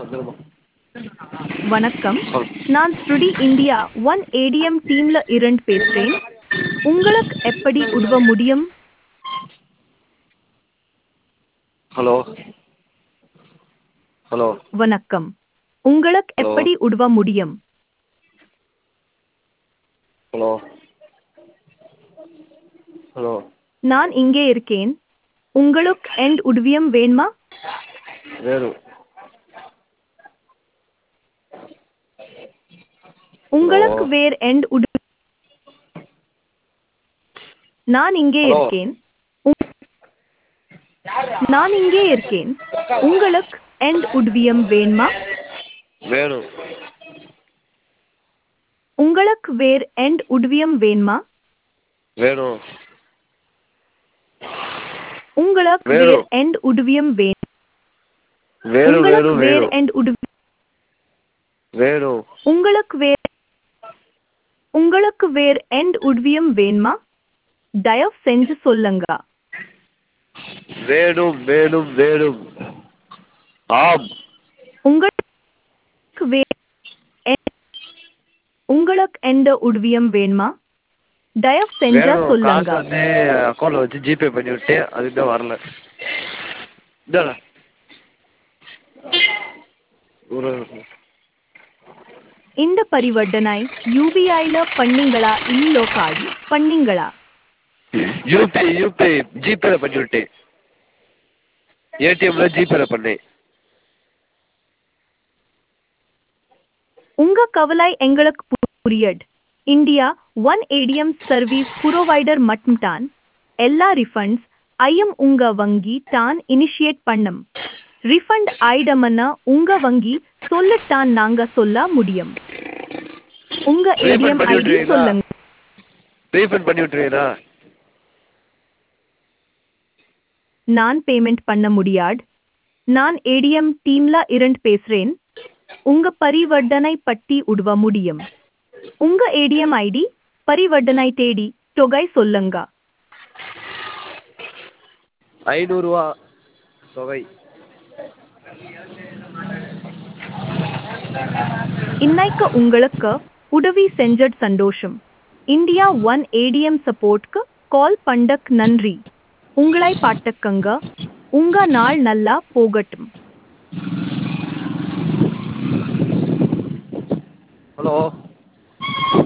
வந்துருமா வணக்கம் சொல் நான் ஸ்ருடி இந்தியா ஒன் ஏடிஎம் டீம்ல இருந்து பேசுறேன் உங்களுக்கு எப்படி உதவ முடியும் ஹலோ ஹலோ வணக்கம் உங்களுக்கு Hello. எப்படி உதவ முடியும் ஹலோ ஹலோ நான் இங்கே இருக்கேன் உங்களுக்கு எண்ட் உதவியம் வேணுமா வேணும் உங்களுக்கு Hello. வேற எண்ட் உதவி நான் இங்கே Hello. இருக்கேன் உங்- நான் இங்கே இருக்கேன் உங்களுக்கு எண்ட் உதவியம் வேணுமா வேணும் உங்களுக்கு வேற எண்ட் உதவியம் வேணுமா வேணும் உங்களுக்கு வேணும். வேற எண்ட் உதவியம் வேணும் வேணும் உங்களுக்கு வேணும் வேற வேணும் எண்ட் உதவி வேணும் உங்களுக்கு வேற உங்களுக்கு வேற எண்ட் உதவியம் வேணுமா தயவு செஞ்சு சொல்லுங்க வேணும் வேணும் வேணும் ஆம் உங்களுக்கு வேற எண்ட்- உங்களுக்கு எந்த உதவியம் வேணுமா தயவு செஞ்சா வேணும் காசு சொல்லுங்க வந்து அக்கௌண்ட்ல வச்சு ஜிபே பண்ணி விட்டு அதுதான் வரல இதாடா ஒரு இந்த பரிவர்த்தனை யூபிஐல பண்ணீங்களா இல்லோ கார்டு பண்ணீங்களா யூபி யூபி ஜிபேல பண்ணி விட்டேன் ஏடிஎம்ல ஜிபேல பண்ணேன் உங்க கவலை எங்களுக்கு பு- புரியட் India one ATM service provider மட்டும்தான் எல்லா ரிஃபண்ட்ஸ் ஐயம் உங்க வங்கி தான் இனிஷியேட் பண்ணும் ரிஃபண்ட் ஆயிடமன்னா உங்க வங்கி சொல்லத்தான் நாங்க சொல்ல முடியும் உங்க Refund ஏடிஎம் பண்ணி ஐடி விட்டுறீங்களா? சொல்லுங்க ரீஃபண்ட் பண்ணி விட்டுறீங்களா நான் பேமெண்ட் பண்ண முடியாது நான் ஏடிஎம் டீம்ல இருந்து பேசுறேன் உங்க பரிவர்த்தனை பட்டி உதவ முடியும் உங்க ஏடிஎம் ஐடி பரிவர்த்தனை தேடி தொகை சொல்லுங்க ஐநூறுரூவா தொகை இன்னைக்கு உங்களுக்கு உதவி செஞ்சட் சந்தோஷம் இந்தியா ஒன் ஏடிஎம் சப்போர்ட்க்கு கால் பண்ணக் நன்றி உங்களை பாட்டுக்கங்க உங்க நாள் நல்லா போகட்டும் ஹலோ